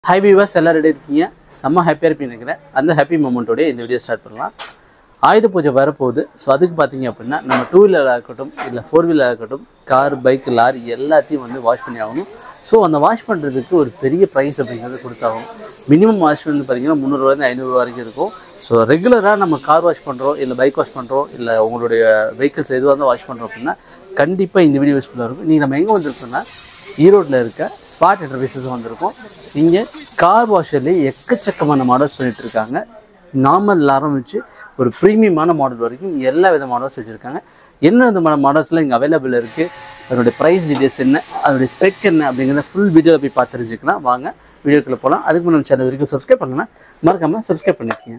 High viewers எல்லாம் ready இருக்கீங்க செம்ம ஹாப்பியாக இருப்பீங்க நினைக்கிறேன் அந்த ஹாப்பி மூமெண்ட்டோடய இந்த வீடியோ ஸ்டார்ட் பண்ணலாம் ஆயுத பூஜை வரப்போகுது ஸோ அதுக்கு பார்த்தீங்க அப்படின்னா நம்ம டூ வீலராக இருக்கட்டும் இல்லை ஃபோர் வீலராக இருக்கட்டும் கார் பைக் லாரி எல்லாத்தையும் வந்து வாஷ் பண்ணி ஆகணும் ஸோ அந்த வாஷ் பண்ணுறதுக்கு ஒரு பெரிய ப்ரைஸ் அப்படிங்கிறது கொடுத்தாகும் மினிமம் வாஷ் வந்து பார்த்தீங்கன்னா முந்நூறுவாலேருந்து ஐநூறுரூவா வரைக்கும் இருக்கும் ஸோ ரெகுலராக நம்ம கார் வாஷ் பண்ணுறோம் இல்லை பைக் வாஷ் பண்ணுறோம் இல்லை உங்களுடைய வெஹிக்கிள்ஸ் எதுவாக இருந்தால் வாஷ் பண்ணுறோம் அப்படின்னா கண்டிப்பாக இந்த வீடியோ யூஸ்ஃபுல்லாக இருக்கும் நீங்கள் நம்ம எங்கே வந்திருக்கோம்னா ஈரோட்டில் இருக்க ஸ்பாட் என்டர்பிரைசஸ் வந்திருக்கோம் இங்கே கார் வாஷர்லேயே எக்கச்சக்கமான மாடல்ஸ் பண்ணிட்டு இருக்காங்க நார்மல் ஆரம்பிச்சு ஒரு ப்ரீமியமான மாடல் வரைக்கும் எல்லா வித மாடல்ஸ் வச்சுருக்காங்க என்ன விதமான மாடல்ஸ்லாம் இங்கே அவைலபிள் இருக்குது அதனுடைய ப்ரைஸ் டீடைல்ஸ் என்ன அதனுடைய ஸ்பெக் என்ன அப்படிங்கிறத ஃபுல் வீடியோவில் போய் பார்த்து தெரிஞ்சுக்கலாம் வாங்க வீடியோக்குள்ளே போகலாம் அதுக்கு முன்னாடி சேனல் வரைக்கும் சப்ஸ்கிரைப் பண்ணுங்கன்னா மறக்காமல் சப்ஸ்கிரைப் பண்ணிக்கோங்க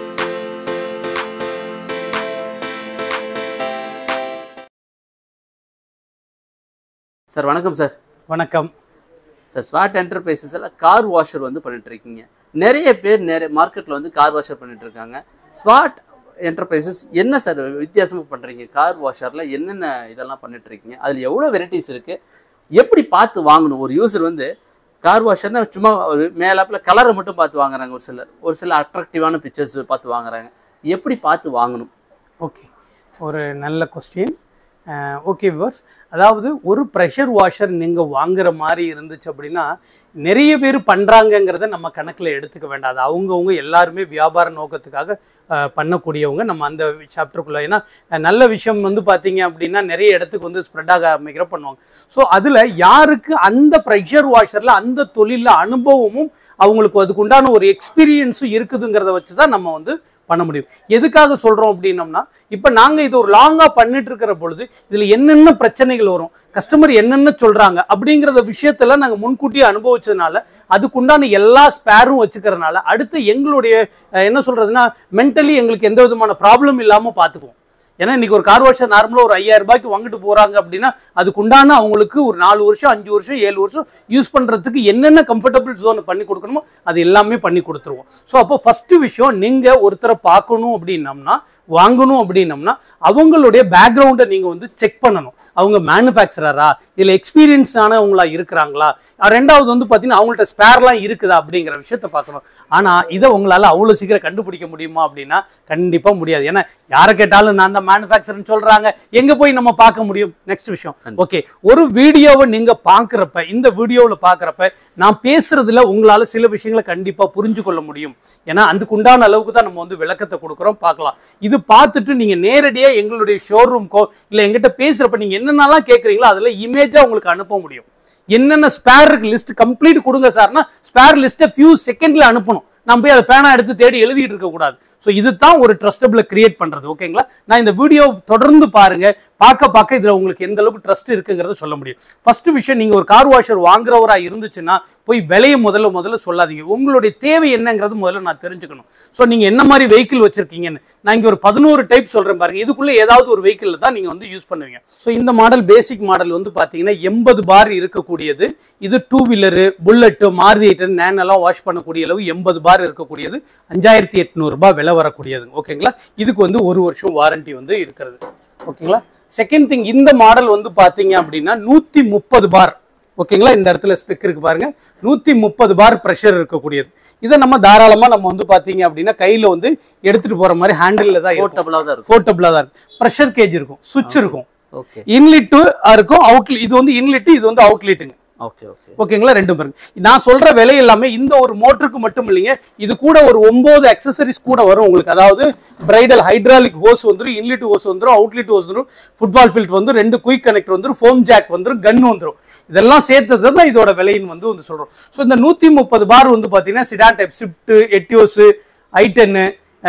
சார் வணக்கம் சார் வணக்கம் சார் ஸ்வாட் என்டர்பிரைசஸில் கார் வாஷர் வந்து பண்ணிட்டு இருக்கீங்க நிறைய பேர் நிறைய மார்க்கெட்டில் வந்து கார் வாஷர் பண்ணிட்டு இருக்காங்க ஸ்வாட் என்டர்பிரைசஸ் என்ன சார் வித்தியாசமாக பண்ணுறீங்க கார் வாஷரில் என்னென்ன இதெல்லாம் பண்ணிட்டு இருக்கீங்க அதில் எவ்வளோ வெரைட்டிஸ் இருக்குது எப்படி பார்த்து வாங்கணும் ஒரு யூசர் வந்து கார் வாஷர்னா சும்மா ஒரு மேலாப்பில் கலரை மட்டும் பார்த்து வாங்குறாங்க ஒரு சிலர் ஒரு சில அட்ராக்டிவான பிக்சர்ஸ் பார்த்து வாங்குறாங்க எப்படி பார்த்து வாங்கணும் ஓகே ஒரு நல்ல கொஸ்டின் ஓகே விவர்ஸ் அதாவது ஒரு ப்ரெஷர் வாஷர் நீங்கள் வாங்குற மாதிரி இருந்துச்சு அப்படின்னா நிறைய பேர் பண்ணுறாங்கங்கிறத நம்ம கணக்கில் எடுத்துக்க வேண்டாம் அது அவங்கவுங்க எல்லாருமே வியாபார நோக்கத்துக்காக அஹ், பண்ணக்கூடியவங்க நம்ம அந்த சாப்டருக்குள்ளே ஏன்னா அஹ், நல்ல விஷயம் வந்து பார்த்தீங்க அப்படின்னா நிறைய இடத்துக்கு வந்து ஸ்ப்ரெட் ஆக ஆரம்பிக்கிற பண்ணுவாங்க ஸோ அதில் யாருக்கு அந்த ப்ரெஷர் வாஷரில் அந்த தொழிலில் அனுபவமும் அவங்களுக்கு அதுக்கு உண்டான ஒரு எக்ஸ்பீரியன்ஸும் இருக்குதுங்கிறத வச்சு தான் நம்ம வந்து பண்ண முடியும் எதுக்காக சொல்றோம் அப்படின்னம்னா இப்போ நாங்க இது ஒரு லாங்கா பண்ணிட்டு இருக்கிற பொழுது இதுல என்னென்ன பிரச்சனைகள் வரும் கஸ்டமர் என்னென்ன சொல்றாங்க அப்படிங்கிறத விஷயத்துல நாங்க முன்கூட்டியே அனுபவிச்சதுனால அதுக்குண்டான எல்லா ஸ்பேரும் வச்சுக்கிறதுனால அடுத்து எங்களுடைய அஹ், என்ன சொல்றதுன்னா மென்டலி எங்களுக்கு எந்த விதமான ப்ராப்ளம் இல்லாம பார்த்துக்குவோம் ஏன்னா இன்னைக்கு ஒரு கார் வாஷர் நார்மலாக ஒரு ஐயாயிரம் ரூபாய்க்கு வாங்கிட்டு போறாங்க அப்படின்னா அதுக்கு உண்டான அவங்களுக்கு ஒரு நாலு வருஷம் அஞ்சு வருஷம் ஏழு வருஷம் யூஸ் பண்றதுக்கு என்னென்ன கம்ஃபர்டபுள் ஜோன் பண்ணி கொடுக்கணுமோ அது எல்லாமே பண்ணி கொடுத்துருவோம் ஸோ அப்போ ஃபர்ஸ்ட் விஷயம் நீங்க ஒருத்தரை பார்க்கணும் அப்படின்னம்னா வாங்கணும் அப்படின்னம்னா அவங்களுடைய பேக்ரவுண்டை நீங்க வந்து செக் பண்ணணும் அவங்க மேனுஃபேக்சரரா இதில் எக்ஸ்பீரியன்ஸ் ஆனவங்களா இருக்கிறாங்களா அஹ் ரெண்டாவது வந்து பார்த்தீங்கன்னா அவங்கள்ட்ட ஸ்பேர்லாம் இருக்குதா அப்படிங்கிற விஷயத்த பார்க்கணும் ஆனால் இதை உங்களால் அவ்வளோ சீக்கிரம் கண்டுபிடிக்க முடியுமா அப்படின்னா கண்டிப்பாக முடியாது ஏன்னா யாரை கேட்டாலும் நான் தான் மேனுஃபேக்சர்னு சொல்கிறாங்க எங்கே போய் நம்ம பார்க்க முடியும் நெக்ஸ்ட் விஷயம் ஓகே ஒரு வீடியோவை நீங்கள் பார்க்குறப்ப இந்த வீடியோவில் பார்க்குறப்ப நான் பேசுறதுல உங்களால் சில விஷயங்களை கண்டிப்பாக புரிஞ்சு கொள்ள முடியும் ஏன்னா அதுக்கு உண்டான அளவுக்கு தான் நம்ம வந்து விளக்கத்தை கொடுக்குறோம் பார்க்கலாம் இது பார்த்துட்டு நீங்கள் நேரடியாக எங்களுடைய ஷோரூம்க்கோ இல்லை எங்கிட்ட பேசுகிறப்ப நீங்கள் என்னென்னலாம் கேட்குறீங்களோ அதில் இமேஜாக உங்களுக்கு அனுப்ப முடியும் என்னென்ன ஸ்பேர் இருக்கு லிஸ்ட் கம்ப்ளீட் கொடுங்க சார்னா ஸ்பேர் லிஸ்ட்டை ஃபியூ செகண்ட்ல அனுப்பணும் நம்ம போய் அதை பேனா எடுத்து தேடி எழுதிட்டு இருக்க கூடாது ஸோ இதுதான் ஒரு ட்ரஸ்டபிள கிரியேட் பண்றது ஓகேங்களா நான் இந்த வீடியோ தொடர்ந்து பாருங்க பார்க்க பார்க்க இதுல உங்களுக்கு எந்த அளவுக்கு ட்ரஸ்ட் இருக்குங்கிறத சொல்ல முடியும் ஃபர்ஸ்ட் விஷயம் நீங்க ஒரு கார் வாஷர் வாங்குறவரா இருந்துச்சுன்னா போய் விலையை முதல்ல முதல்ல சொல்லாதீங்க உங்களுடைய தேவை என்னங்கிறது முதல்ல நான் தெரிஞ்சுக்கணும் ஸோ நீங்க என்ன மாதிரி வெஹிக்கிள் வச்சிருக்கீங்கன்னு நான் இங்க ஒரு பதினோரு டைப் சொல்றேன் பாருங்க இதுக்குள்ள ஏதாவது ஒரு வெஹிக்கிள் தான் நீங்க வந்து யூஸ் பண்ணுவீங்க ஸோ இந்த மாடல் பேசிக் மாடல் வந்து பாத்தீங்கன்னா எண்பது பார் இருக்கக்கூடியது இது டூ வீலரு புல்லட்டு மாருதி எயிட்டன் நேன் எல்லாம் வாஷ் பண்ணக்கூடிய அளவு எண்பது பார் இருக்கக்கூடியது அஞ்சாயிரத்தி எட்நூறுபா விலை வரக்கூடியது ஓகேங்களா இதுக்கு வந்து ஒரு வருஷம் வாரண்டி வந்து இருக்கிறது ஓகேங்களா செகண்ட் திங் இந்த மாடல் வந்து பாத்தீங்க அப்படின்னா நூத்தி முப்பது பார் ஓகேங்களா இந்த இடத்துல ஸ்பெக் இருக்கு பாருங்க நூத்தி முப்பது பார் ப்ரெஷர் இருக்கக்கூடியது இதை நம்ம தாராளமா நம்ம வந்து பாத்தீங்க அப்படின்னா கையில வந்து எடுத்துட்டு போற மாதிரி ஹேண்டில் தான் இருக்கும் போர்ட்டபுளாக தான் இருக்கும் போர்ட்டபிளா தான் இருக்கும் ப்ரெஷர் கேஜ் இருக்கும் சுவிட்ச் இருக்கும் ஓகே இன்லிட்டு இருக்கும் அவுட்லெட் இது வந்து இன்லிட் இது வந்து அவுட்லெட்டுங்க ஓகே ஓகே ஓகேங்களா ரெண்டும் பாருங்க நான் சொல்ற விலை எல்லாமே இந்த ஒரு மோட்டருக்கு மட்டும் இல்லைங்க இது கூட ஒரு ஒன்பது அக்சசரிஸ் கூட வரும் உங்களுக்கு அதாவது பிரைடல் ஹைட்ராலிக் ஹோஸ் வந்துரும் இன்லிட் ஹோஸ் வந்துரும் அவுட்லெட் ஹோஸ் வந்துரும் ஃபுட்பால் ஃபில்ட் வந்து ரெண்டு குயிக் கனெக்டர் வந்துரும் ஃபோம் ஜாக் வந்துரும் கன் வந்துரும் இதெல்லாம் சேர்த்தது தான் இதோட விலைன்னு வந்து வந்து சொல்றோம் ஸோ இந்த நூத்தி முப்பது பார் வந்து பாத்தீங்கன்னா சிடான் டைப் ஸ்விஃப்ட் எட்டியோஸ் ஐ டென்னு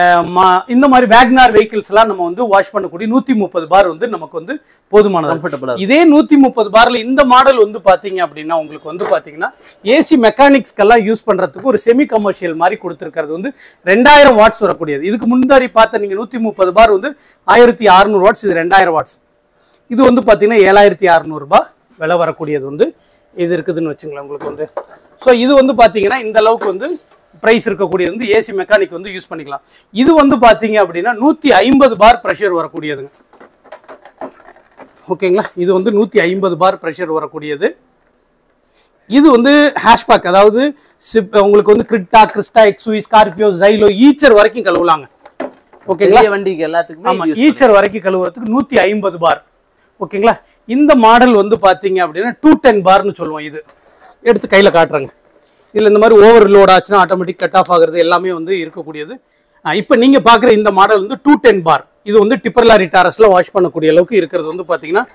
இந்த மாதிரி வேக்னார் வெஹிக்கிள்ஸ்லாம் நம்ம வந்து வாஷ் பண்ணக்கூடிய நூத்தி முப்பது பார் வந்து நமக்கு வந்து போதுமானது கம்ஃபர்டபுளாக இதே நூத்தி முப்பது பார்ல இந்த மாடல் வந்து பாத்தீங்க அப்படின்னா உங்களுக்கு வந்து பாத்தீங்கன்னா ஏசி மெக்கானிக்ஸ்க்கெல்லாம் யூஸ் பண்றதுக்கு ஒரு செமி கமர்ஷியல் மாதிரி கொடுத்துருக்கிறது வந்து ரெண்டாயிரம் வாட்ஸ் வரக்கூடியது இதுக்கு முன்னாடி பார்த்த நீங்க நூத்தி முப்பது பார் வந்து ஆயிரத்தி அறுநூறு வாட்ஸ் இது ரெண்டாயிரம் வாட்ஸ் இது வந்து பாத்தீங்கன்னா ஏழாயிரத்தி அறுநூறுபா விலை வரக்கூடியது வந்து இது இருக்குதுன்னு வச்சுங்களேன் உங்களுக்கு வந்து ஸோ இது வந்து பாத்தீங்கன்னா இந்த அளவுக்கு வந்து பிரைஸ் இருக்கக்கூடியது வந்து ஏசி மெக்கானிக் வந்து யூஸ் பண்ணிக்கலாம் இது வந்து பாத்தீங்க அப்படின்னா நூத்தி ஐம்பது பார் ப்ரெஷர் வரக்கூடியதுங்க ஓகேங்களா இது வந்து நூற்றி ஐம்பது பார் ப்ரெஷர் வரக்கூடியது இது வந்து ஹேஷ்பேக் அதாவது சிப் உங்களுக்கு வந்து Creta Crysta XUV Scorpio Xylo Eicher வரைக்கும் கழுவலாங்க ஓகேங்களா பெரிய வண்டிக்கு எல்லாத்துக்குமே ஆமா ஈச்சர் வரைக்கும் கழுவுறதுக்கு நூத்தி ஐம்பது பார் ஓகேங்களா இந்த மாடல் வந்து பாத்தீங்க அப்படின்னா டூ டென் பார்னு சொல்லுவோம் இது எடுத்து கையில காட்டுறேங்க இதுல இந்த மாதிரி ஓவர் லோட் ஆச்சுன்னா ஆட்டோமேட்டிக் கட் ஆஃப் ஆகுறது எல்லாமே வந்து இருக்கக்கூடியது ஆஹ் இப்போ நீங்க பாக்குற இந்த மாடல் வந்து டூ டென் பார் இது வந்து டிப்பர் லாரி டாரஸ்ல வாஷ் பண்ணக்கூடிய அளவுக்கு இருக்கிறது வந்து பாத்தீங்கன்னா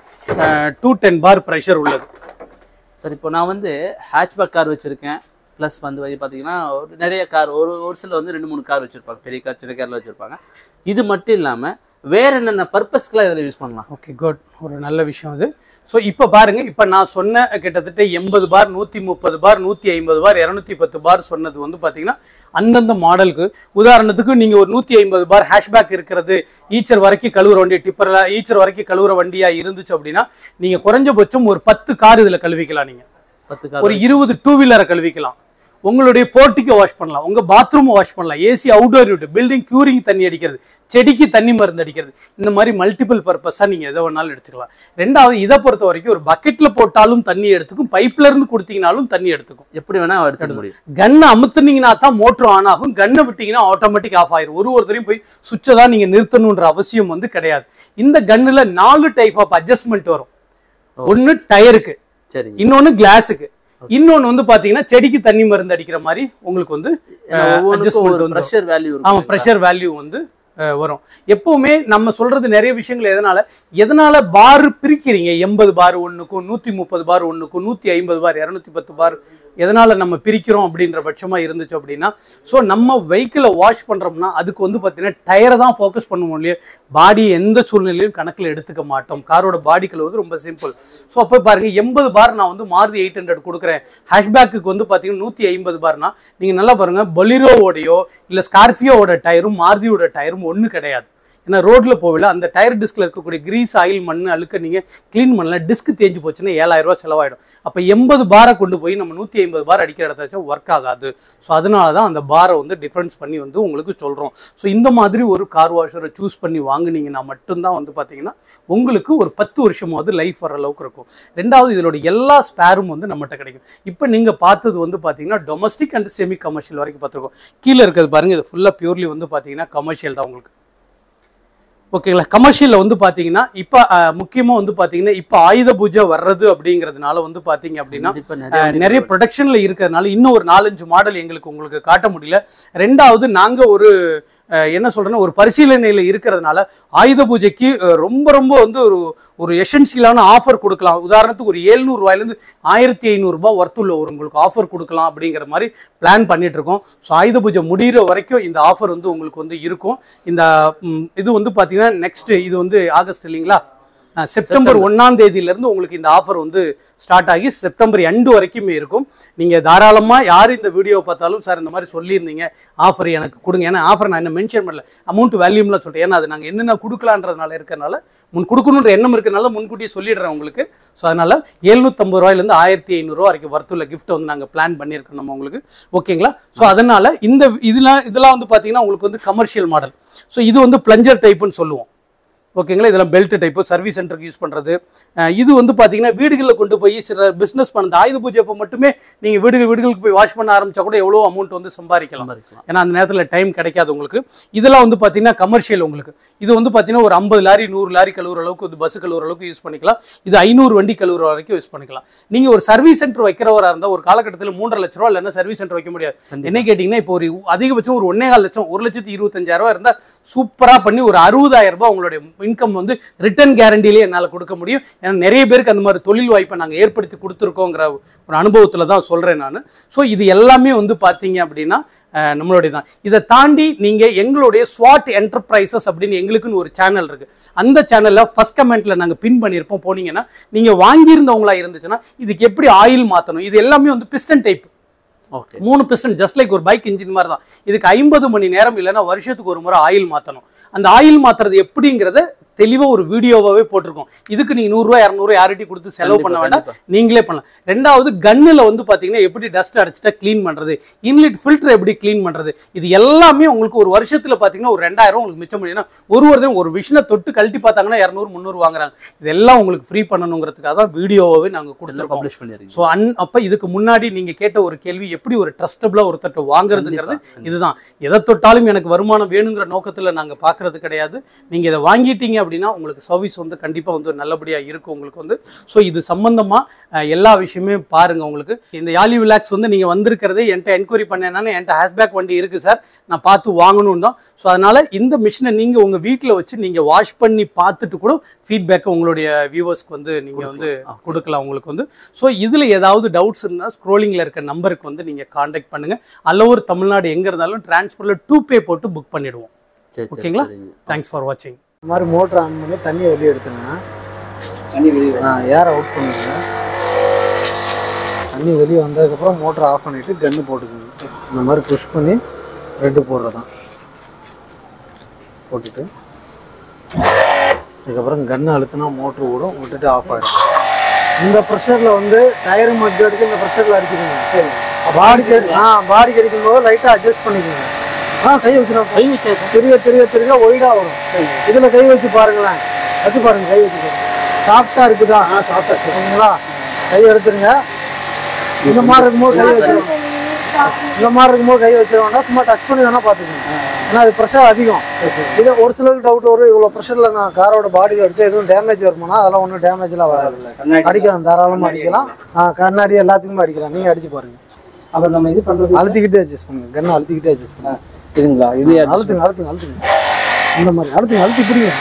டூ டென் பார் ப்ரெஷர் உள்ளது சரி இப்போ நான் வந்து ஹேட்ச்பேக் கார் வச்சிருக்கேன் ப்ளஸ் வந்து வந்து பார்த்தீங்கன்னா ஒரு நிறைய கார் ஒரு ஒரு சில வந்து ரெண்டு மூணு கார் வச்சிருப்பாங்க பெரிய கார் சின்ன கார்ல வச்சிருப்பாங்க இது மட்டும் இல்லாமல் வேற என்னென்ன பர்பஸ்க்குலாம் இதில் யூஸ் பண்ணலாம் ஓகே குட் ஒரு நல்ல விஷயம் அது ஸோ இப்போ பாருங்க இப்போ நான் சொன்ன கிட்டத்தட்ட எண்பது பார் நூற்றி முப்பது பார் நூற்றி ஐம்பது பார் இரநூத்தி பத்து பார் சொன்னது வந்து பார்த்தீங்கன்னா அந்தந்த மாடலுக்கு உதாரணத்துக்கு நீங்கள் ஒரு நூற்றி ஐம்பது பார் ஹேஷ்பேக் இருக்கிறது ஈச்சர் வரைக்கும் கழுவுற வண்டி டிப்பரில் ஈச்சர் வரைக்கும் கழுவுற வண்டியாக இருந்துச்சு அப்படின்னா நீங்கள் குறைஞ்சபட்சம் ஒரு பத்து கார் இதில் கழுவிக்கலாம் நீங்கள் பத்து கார் ஒரு இருபது டூ வீலரை கழுவிக்கலாம் உங்களுடைய போர்ட்டிக்கை வாஷ் பண்ணலாம் உங்க பாத்ரூமை வாஷ் பண்ணலாம் AC outdoor unit building curing தண்ணி அடிக்கிறது செடிக்கு தண்ணி மருந்து அடிக்கிறது இந்த மாதிரி மல்டிபிள் பர்பஸாக நீங்க எதை வேணாலும் எடுத்துக்கலாம் ரெண்டாவது இதை பொறுத்த வரைக்கும் ஒரு பக்கெட்ல போட்டாலும் தண்ணி எடுத்துக்கும் பைப்ல இருந்து கொடுத்தீங்கனாலும் தண்ணி எடுத்துக்கும் எப்படி வேணா எடுத்துக்க முடியும் கன்னை அமுத்துனீங்கன்னா தான் மோட்டர் ஆன் ஆகும் கன்னை விட்டீங்கன்னா ஆட்டோமேட்டிக் ஆஃப் ஆயிரும் ஒரு ஒருத்தரையும் போய் சுவிட்சை தான் நீங்க நிறுத்தணுன்ற அவசியம் வந்து கிடையாது இந்த கன்னுல நாலு டைப் ஆஃப் அட்ஜஸ்ட்மெண்ட் வரும் ஒன்னு டயருக்கு சரிங்க இன்னொன்னு கிளாஸுக்கு இன்னொன்னு வந்து பாத்தீங்கன்னா செடிக்கு தண்ணி மருந்து அடிக்கிற மாதிரி உங்களுக்கு வந்து ஏன்னா ஒவ்வொன்றுக்கும் adjustment ஒரு வந்து ப்ரெஷர் வேல்யூ ஆமா இருக்கும் ப்ரெஷர் வேல்யூ வந்து அஹ், வரும் எப்பவுமே நம்ம சொல்றது நிறைய விஷயங்கள் எதனால எதனால பார் பிரிக்கிறீங்க எண்பது பார் ஒண்ணுக்கும் நூத்தி முப்பது பார் ஒண்ணுக்கும் நூத்தி ஐம்பது பார் இருநூத்தி பத்து பார் எதனால நம்ம பிரிக்கிறோம் அப்படின்ற பட்சமா இருந்துச்சு அப்படின்னா ஸோ நம்ம வெஹிக்கிளை வாஷ் பண்றோம்னா அதுக்கு வந்து பார்த்தீங்கன்னா டயரை தான் ஃபோக்கஸ் பண்ணுவோம் இல்லையா பாடி எந்த சூழ்நிலையும் கணக்கில் எடுத்துக்க மாட்டோம் காரோட பாடி கழுவுறது ரொம்ப சிம்பிள் ஸோ அப்போ பாருங்க எண்பது பார் நான் வந்து மாருதி எயிட் ஹண்ட்ரட் கொடுக்குறேன் ஹேஷ்பேக்கு வந்து பார்த்தீங்கன்னா நூற்றி ஐம்பது பார்னா நீங்கள் நல்லா பாருங்க பொலிரோவோடையோ இல்லை ஸ்கார்பியோவோட டயரும் மாருதியோட டயரும் ஒன்று கிடையாது ஏன்னா ரோட்ல போகல அந்த டயர் டிஸ்க்ல இருக்கக்கூடிய கிரீஸ் ஆயில் மண் அழுக்க நீங்க க்ளீன் பண்ணல டிஸ்க் தேஞ்சு போச்சுன்னா ஏழாயிரம் ரூபாய் செலவாயிடும் அப்ப எண்பது பாரை கொண்டு போய் நம்ம நூத்தி ஐம்பது பார் அடிக்கிற இடத்தாச்சும் ஒர்க் ஆகாது ஸோ அதனால தான் அந்த பாரை வந்து டிஃபரன்ஸ் பண்ணி வந்து உங்களுக்கு சொல்றோம் ஸோ இந்த மாதிரி ஒரு கார் வாஷரை சூஸ் பண்ணி வாங்குனீங்கன்னா மட்டும்தான் வந்து பாத்தீங்கன்னா உங்களுக்கு ஒரு பத்து வருஷமாவது லைஃப் வர அளவுக்கு இருக்கும் ரெண்டாவது இதோட எல்லா ஸ்பேரும் வந்து நம்மகிட்ட கிடைக்கும் இப்போ நீங்க பார்த்தது வந்து பாத்தீங்கன்னா டொமஸ்டிக் அண்ட் செமி கமர்ஷியல் வரைக்கும் பார்த்துருக்கோம் கீழே இருக்கிறது பாருங்க இது ஃபுல்லா பியூர்லி வந்து பாத்தீங்கன்னா கமர்ஷியல் தான் உங்களுக்கு ஓகேங்களா கமர்ஷியலில் வந்து பார்த்தீங்கன்னா இப்போ முக்கியமாக வந்து பார்த்தீங்கன்னா இப்போ ஆயுத பூஜை வர்றது அப்படிங்கிறதுனால வந்து பார்த்தீங்க அப்படின்னா கண்டிப்பா நிறைய அஹ், வண்டி நிறைய ப்ரொடக்ஷனில் இருக்கிறதுனால இன்னும் ஒரு நாலஞ்சு மாடல் எங்களுக்கு உங்களுக்கு காட்ட முடியல ரெண்டாவது நாங்கள் ஒரு அஹ், என்ன சொல்றேன்னா ஒரு பரிசீலனையில் இருக்கிறதுனால ஆயுத பூஜைக்கு அஹ், ரொம்ப ரொம்ப வந்து ஒரு ஒரு எசென்சியலான ஆஃபர் கொடுக்கலாம் உதாரணத்துக்கு ஒரு ஏழ்நூறு ரூபாயிலேருந்து ஆயிரத்தி ஐநூறுரூபா ஒர்த்துள்ள ஒரு உங்களுக்கு ஆஃபர் கொடுக்கலாம் அப்படிங்கிற மாதிரி பிளான் பண்ணிட்டு இருக்கோம் ஸோ ஆயுத பூஜை முடிகிற வரைக்கும் இந்த ஆஃபர் வந்து உங்களுக்கு வந்து இருக்கும் இந்த ம், இது வந்து பார்த்தீங்கன்னா நெக்ஸ்ட் இது வந்து ஆகஸ்ட் இல்லைங்களா அஹ், செப்டம்பர் ஒன்னாம் தேதியிலேருந்து உங்களுக்கு இந்த ஆஃபர் வந்து ஸ்டார்ட் ஆகி செப்டம்பர் எண்டு வரைக்குமே இருக்கும் நீங்கள் தாராளமாக யார் இந்த வீடியோ பார்த்தாலும் சார் இந்த மாதிரி சொல்லியிருந்தீங்க ஆஃபர் எனக்கு கொடுங்க ஏன்னா ஆஃபர் நான் என்ன மென்ஷன் பண்ணல அமௌண்ட் வேல்யூம்லாம் சொல்லிட்டேன் ஏன்னா அது நாங்கள் என்னென்ன கொடுக்கலான்றதுனால இருக்கிறனால முன் கொடுக்கணுன்ற எண்ணம் இருக்கிறனால முன்கூட்டியே சொல்லிடுறேன் உங்களுக்கு ஸோ அதனால எழுநூத்தம்பது ரூபாயிலேருந்து ஆயிரத்தி ஐநூறுரூவா வரைக்கும் வர்த்துள்ள கிஃப்ட் வந்து நாங்கள் பிளான் பண்ணியிருக்கோம் நம்ம உங்களுக்கு ஓகேங்களா ஸோ அதனால இந்த இதெல்லாம் இதெல்லாம் வந்து பார்த்தீங்கன்னா உங்களுக்கு வந்து கமர்ஷியல் மாடல் ஸோ இது வந்து பிளஞ்சர் டைப்புன்னு சொல்லுவோம் ஓகேங்களா இதெல்லாம் பெல்ட் டைப்பு சர்வீஸ் சென்டருக்கு யூஸ் பண்ணுறது இது வந்து பார்த்தீங்கன்னா வீடுகளில் கொண்டு போய் சில பிஸ்னஸ் பண்ணது ஆயுத பூஜை அப்போ மட்டுமே நீங்கள் வீடுகள் வீடுகளுக்கு போய் வாஷ் பண்ண ஆரம்பிச்சா கூட எவ்வளோ அமௌண்ட் வந்து சம்பாதிக்கலாம் சம்பாதிக்கலாம். ஏன்னா அந்த நேரத்தில் டைம் கிடைக்காது உங்களுக்கு இதெல்லாம் வந்து பார்த்தீங்கன்னா கமர்ஷியல் உங்களுக்கு இது வந்து பார்த்தீங்கன்னா ஒரு ஐம்பது லாரி நூறு லாரி கழுவுற அளவுக்கு வந்து பஸ் கழுவுற அளவுக்கு யூஸ் பண்ணிக்கலாம் இது ஐநூறு வண்டி கழுவுற வரைக்கும் யூஸ் பண்ணிக்கலாம் நீங்கள் ஒரு சர்வீஸ் சென்டர் வைக்கிறவராக இருந்தால் ஒரு காலகட்டத்தில் மூன்றரை லட்ச ரூபா இல்லைன்னா சர்வீஸ் சென்டர் வைக்க முடியாது என்ன கேட்டிங்கன்னா இப்போ ஒரு அதிகபட்சம் ஒரு ஒன்னே கால் லட்சம் ஒரு லட்சத்தி இருபத்தஞ்சாயிரம் ரூபாய் இருந்தால் சூப்பராக பண்ணி ஒரு அறுபதாயிரம் ரூபாய் உங்களுடைய இன்கம் வந்து ரிட்டர்ன் கேரண்டிலே என்னால் கொடுக்க முடியும் ஏன்னா நிறைய பேருக்கு அந்த மாதிரி தொழில் வாய்ப்பை நாங்கள் ஏற்படுத்தி கொடுத்துருக்கோங்கிற ஒரு அனுபவத்தில் தான் சொல்கிறேன் நான் ஸோ இது எல்லாமே வந்து பார்த்தீங்க அப்படின்னா அஹ், நம்மளுடைய தான் இதை தாண்டி நீங்கள் எங்களுடைய ஸ்வாட் என்டர்பிரைசஸ் அப்படின்னு எங்களுக்குன்னு ஒரு சேனல் இருக்கு அந்த சேனலில் ஃபர்ஸ்ட் கமெண்ட்ல நாங்கள் பின் பண்ணியிருப்போம் போனீங்கன்னா நீங்கள் வாங்கியிருந்தவங்களா இருந்துச்சுன்னா இதுக்கு எப்படி ஆயில் மாற்றணும் இது எல்லாமே வந்து பிஸ்டன் டைப் ஓகே மூணு பிஸ்டன் ஜஸ்ட் லைக் ஒரு பைக் இன்ஜின் மாதிரி தான் இதுக்கு ஐம்பது மணி நேரம் இல்லைன்னா வருஷத்துக்கு ஒரு முறை ஆயில் மாற்றணும் அந்த ஆயில் மாத்துறது எப்படிங்கிறத தெளிவாக ஒரு வீடியோவாகவே போட்டிருக்கோம் இதுக்கு நீங்கள் நூறுரூவா இரநூறு யார்கிட்டையும் கொடுத்து செலவு பண்ண வேண்டாம் நீங்களே பண்ணலாம் ரெண்டாவது கன்னில் வந்து பார்த்தீங்கன்னா எப்படி டஸ்ட் அடிச்சுட்டா க்ளீன் பண்ணுறது இன்லெட் ஃபில்டர் எப்படி க்ளீன் பண்ணுறது இது எல்லாமே உங்களுக்கு ஒரு வருஷத்தில் பார்த்தீங்கன்னா ஒரு ரெண்டாயிரம் உங்களுக்கு மிச்சம் முடியும் ஏன்னா ஒரு ஒருத்தரும் ஒரு விஷனை தொட்டு கழட்டி பார்த்தாங்கன்னா இரநூறு முந்நூறு வாங்குறாங்க இதெல்லாம் உங்களுக்கு ஃப்ரீ பண்ணணுங்கிறதுக்காக தான் வீடியோவாகவே நாங்கள் கொடுத்துருக்கோம் பப்ளிஷ் பண்ணிருக்கீங்க ஸோ அன் அப்போ இதுக்கு முன்னாடி நீங்கள் கேட்ட ஒரு கேள்வி எப்படி ஒரு ட்ரஸ்டபிளாக ஒருத்தட்ட வாங்குறதுங்கிறது இதுதான் எதை தொட்டாலும் எனக்கு வருமானம் வேணுங்கிற நோக்கத்தில் நாங்கள் பார்க்கறது கிடையாது நீங்கள் இதை வாங்கிட்டீங்க அப்படின்னா உங்களுக்கு சர்வீஸ் வந்து கண்டிப்பாக வந்து நல்லபடியாக இருக்கும் உங்களுக்கு வந்து ஸோ இது சம்மந்தமாக எல்லா விஷயமே பாருங்கள் உங்களுக்கு இந்த யாலி விலாக்ஸ் வந்து நீங்கள் வந்திருக்கிறதே என்கிட்ட என்கொயரி பண்ணேன்னா என்கிட்ட ஹேஷ்பேக் வண்டி இருக்குது சார் நான் பார்த்து வாங்கணும் தான் ஸோ அதனால் இந்த மிஷினை நீங்கள் உங்கள் வீட்டில் வச்சு நீங்கள் வாஷ் பண்ணி பார்த்துட்டு கூட ஃபீட்பேக்கை உங்களுடைய வியூவர்ஸ்க்கு வந்து நீங்கள் வந்து கொடுக்கலாம் உங்களுக்கு வந்து ஸோ இதில் ஏதாவது டவுட்ஸ் இருந்தால் ஸ்க்ரோலிங்கில் இருக்க நம்பருக்கு வந்து நீங்கள் காண்டாக்ட் பண்ணுங்கள் அல்லவூர் தமிழ்நாடு எங்கே இருந்தாலும் டிரான்ஸ்போர்ட்டில் டூ பே போட்டு புக் பண்ணிடுவோம் சரி சரி ஓகேங்களா? சரிங்க தேங்க்ஸ் ஃபார் வாட்சிங் இந்த மாதிரி மோட்டர் ஆன் பண்ணி தண்ணியை வெளியே எடுத்துங்கன்னா ஏர் அவுட் பண்ணிடுங்க தண்ணி வெளியே வந்ததுக்கப்புறம் மோட்டர் ஆஃப் பண்ணிவிட்டு கன்று போட்டுக்கோங்க இந்த மாதிரி புஷ் பண்ணி ரெட்டு போடுறதான் போட்டுட்டு அதுக்கப்புறம் கன்று அழுத்தினா மோட்ரு ஓடும் விட்டுட்டு ஆஃப் ஆகிடும் இந்த ப்ரெஷரில் வந்து டயர் மட்டு எடுத்து இந்த ப்ரெஷரில் அடிச்சுக்கோங்க பாடிக்கு ஆ பாடிக்கு அடிக்கும் போது லைட்டாக அட்ஜஸ்ட் பண்ணிக்கோங்க ஆ கை வச்சுருவோம் கை வச்சு திருக திருக திருக ஒயிடாக வரும் இதில் கை வச்சு பாருங்களேன் வச்சு பாருங்க கை வச்சு பாருங்க சாஃப்டாக இருக்குதா ஆ சாஃப்டாக இருக்குங்களா கை எடுத்துருங்க இந்த மாதிரி இருக்கும்போது கை வச்சிருவோம் இந்த மாதிரி இருக்கும்போது கை வச்சிட வேண்டாம் சும்மா டச் பண்ணி வேணா பார்த்துக்கோங்க ஏன்னா அது ப்ரெஷர் அதிகம் இது ஒரு சிலருக்கு டவுட் வரும் இவ்வளோ ப்ரெஷரில் நான் காரோட பாடியில் அடிச்சா எதுவும் டேமேஜ் வருமானா அதெல்லாம் ஒன்றும் டேமேஜ்லாம் வராது அடிக்கலாம் தாராளமாக அடிக்கலாம் ஆ, கண்ணாடி எல்லாத்துக்குமே அடிக்கலாம் நீங்கள் அடிச்சு பாருங்க அப்புறம் நம்ம இது பண்றது அழுத்திக்கிட்டே அட்ஜஸ்ட் பண்ணுங்க கண்ணை அழுத்திக்கிட்டே அட்ஜஸ்ட் பண்ணுங்க இதுங்களா இது அழுத்துங்க அழுத்துங்க அழுத்துங்க இந்த மாதிரி அழுத்துங்க அழுத்தி பிடிங்க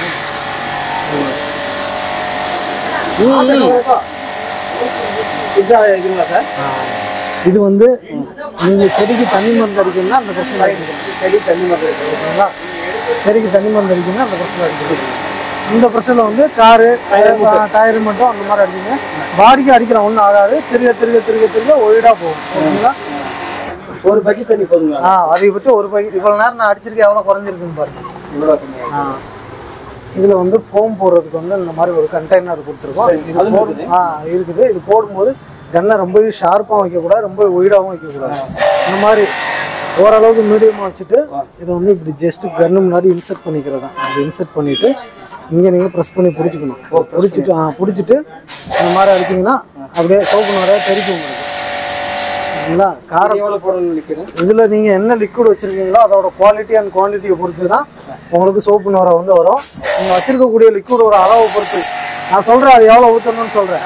இதா இதுங்களா சார் இது வந்து நீங்க செடிக்கு தண்ணி மருந்து அடிக்கணும்னா அந்த பிரச்சனை அடிக்கணும் செடி தண்ணி மருந்து ஓகேங்களா செடிக்கு தண்ணி மருந்து அடிக்கணும்னா அந்த பிரச்சனை அடிக்கணும் இந்த பிரச்சனை வந்து காரு டயர் மட்டும் அந்த மாதிரி அடிக்கணுங்க பாடிக்கு அடிக்கிற ஒன்றும் ஆகாது திருக திருக திருக திருக ஒயிடாக போகும் ஓகேங்களா ஒரு பக்கெட் தண்ணி போதுங்களா ஆ அதிகபட்சம் ஒரு பை இவ்வளோ நேரம் நான் அடிச்சிருக்கேன் எவ்வளோ குறைஞ்சிருக்குன்னு பாருங்க இவ்வளோ தண்ணி ஆ. இதுல வந்து ஃபோம் போடுறதுக்கு வந்து இந்த மாதிரி ஒரு கண்டெய்னர் கொடுத்துருக்கோம் இது அதுவும் போடும் ஆ இருக்குது இது போடும்போது கன்னை ரொம்பவே ஷார்ப்பாகவும் வைக்கக்கூடாது ரொம்ப ஒயிடாகவும் வைக்கக்கூடாது இந்த மாதிரி ஓரளவுக்கு மீடியமாக வச்சுட்டு இதை வந்து இப்படி ஜஸ்ட் கன்னு முன்னாடி இன்சர்ட் பண்ணிக்கிறது தான் அப்படி இன்சர்ட் பண்ணிவிட்டு இங்கே நீங்கள் ப்ரெஸ் பண்ணி பிடிச்சிக்கணும் பிடிச்சிட்டு ஆ பிடிச்சிட்டு இந்த மாதிரி அடிச்சிங்கன்னா அப்படியே சோப்பு நிறையா தெரிக்கும் உங்களுக்கு சரிங்களா காரம் எவ்வளோ போடணும்னு நினைக்கிறேன் இதில் நீங்கள் என்ன லிக்விட் வச்சுருக்கீங்களோ அதோட குவாலிட்டி அண்ட் குவான்டிட்டியை பொறுத்து தான் உங்களுக்கு சோப்பு நுரை வந்து வரும் நீங்கள் வச்சிருக்கக்கூடிய லிக்விடோட அளவை பொறுத்து நான் சொல்கிறேன் அது எவ்வளோ ஊற்றணும்னு சொல்கிறேன்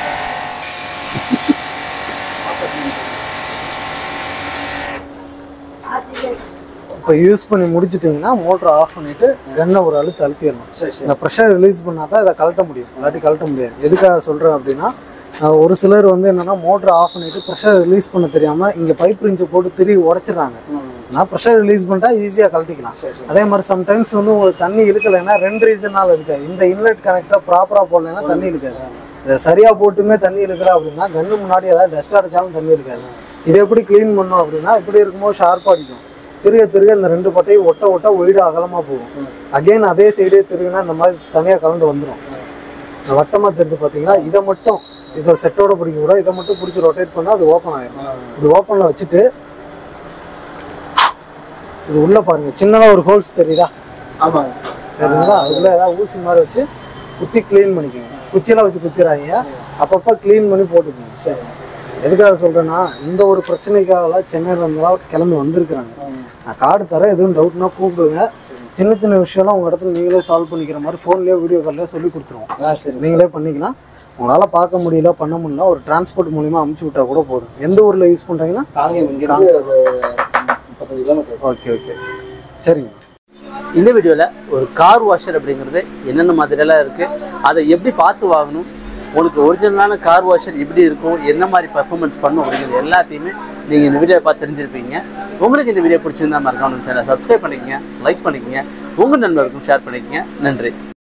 இப்போ யூஸ் பண்ணி முடிச்சிட்டிங்கன்னா மோட்டர் ஆஃப் பண்ணிவிட்டு கன்னை ஒரு அழுத்து அழுத்திடணும் இந்த ப்ரெஷர் ரிலீஸ் பண்ணால் தான் இதை கழட்ட முடியும் இல்லாட்டி கழட்ட முடியாது எதுக்காக சொல்கிறேன் அப்படின்னா அஹ் ஒரு சிலர் வந்து என்னென்னா மோட்டர் ஆஃப் பண்ணிவிட்டு ப்ரெஷர் ரிலீஸ் பண்ண தெரியாமல் இங்கே பைப் ரிஞ்சை போட்டு திரும்பி உடச்சிடுறாங்க நான் ப்ரெஷர் ரிலீஸ் பண்ணிட்டா ஈஸியாக கழட்டிக்கலாம் அதே மாதிரி சம்டைம்ஸ் வந்து உங்களுக்கு தண்ணி இழுக்கலைன்னா ரெண்டு ரீசனால் இருக்காது இந்த இன்லெட் கனெக்டாக ப்ராப்பராக போடலைன்னா தண்ணி இழுக்காது இதை சரியாக போட்டுமே தண்ணி இழுக்கிறா அப்படின்னா கன்று முன்னாடி ஏதாவது டஸ்ட் அடிச்சாலும் தண்ணி இருக்காது இதை எப்படி க்ளீன் பண்ணோம் அப்படின்னா இப்படி இருக்கும்போது ஷார்ப்பாக அடிக்கும் திருக திருக இந்த ரெண்டு பட்டையும் ஒட்ட ஒட்ட ஒயிடு அகலமாக போகும் அகைன் அதே சைடே திருகுனா இந்த மாதிரி தனியாக கலந்து வந்துடும் இந்த வட்டமாக தெரிஞ்சு பார்த்தீங்கன்னா இதை மட்டும் இதை செட்டோட பிடிக்க கூட இதை மட்டும் பிடிச்சி ரொட்டேட் பண்ணால் அது ஓப்பன் ஆயிடும் இப்படி ஓப்பனில் வச்சுட்டு இது உள்ள பாருங்க சின்னதாக ஒரு ஹோல்ஸ் தெரியுதா ஆமாங்க தெரியுங்களா அதுக்குள்ள ஏதாவது ஊசி மாதிரி வச்சு குத்தி க்ளீன் பண்ணிக்கோங்க குச்சியெல்லாம் வச்சு குத்திடுறாங்க அப்பப்போ க்ளீன் பண்ணி போட்டுக்கோங்க சரி எதுக்காக சொல்கிறேன்னா இந்த ஒரு பிரச்சனைக்காக சென்னையில் இருந்தெல்லாம் கிளம்பி வந்திருக்கிறாங்க நான் கார்டு தரேன் எதுவும் டவுட்னா கூப்பிடுங்க சின்ன சின்ன விஷயம்லாம் உங்கள் இடத்துல நீங்களே சால்வ் பண்ணிக்கிற மாதிரி ஃபோன்லேயே வீடியோ கால்லேயே சொல்லி கொடுத்துருவோம் ஆ சரி நீங்களே பண்ணிக்கலாம் உங்களால் பார்க்க முடியல பண்ண முடியல ஒரு டிரான்ஸ்போர்ட் மூலிமா அமுச்சு விட்டா கூட போதும் எந்த ஊரில் யூஸ் பண்ணுறீங்கன்னா காங்கேயம் இங்கிருந்து ஒரு முப்பத்தஞ்சு கிலோமீட்டர் ஓகே ஓகே சரிங்க இந்த வீடியோவில் ஒரு கார் வாஷர் அப்படிங்கிறது என்னென்ன மாதிரியெல்லாம் இருக்குது அதை எப்படி பார்த்து வாங்கணும் உங்களுக்கு ஒரிஜினலான கார் வாஷர் எப்படி இருக்கும் என்ன மாதிரி பர்ஃபார்மன்ஸ் பண்ணும் அப்படிங்கிறது எல்லாத்தையுமே நீங்கள் இந்த வீடியோ பார்த்து தெரிஞ்சிருப்பீங்க உங்களுக்கு இந்த வீடியோ பிடிச்சிருந்தா மறக்காம சேனலை சப்ஸ்கிரைப் பண்ணிக்கங்க லைக் பண்ணிக்கங்க உங்கள் நண்பருக்கும் ஷேர் பண்ணிக்கங்க நன்றி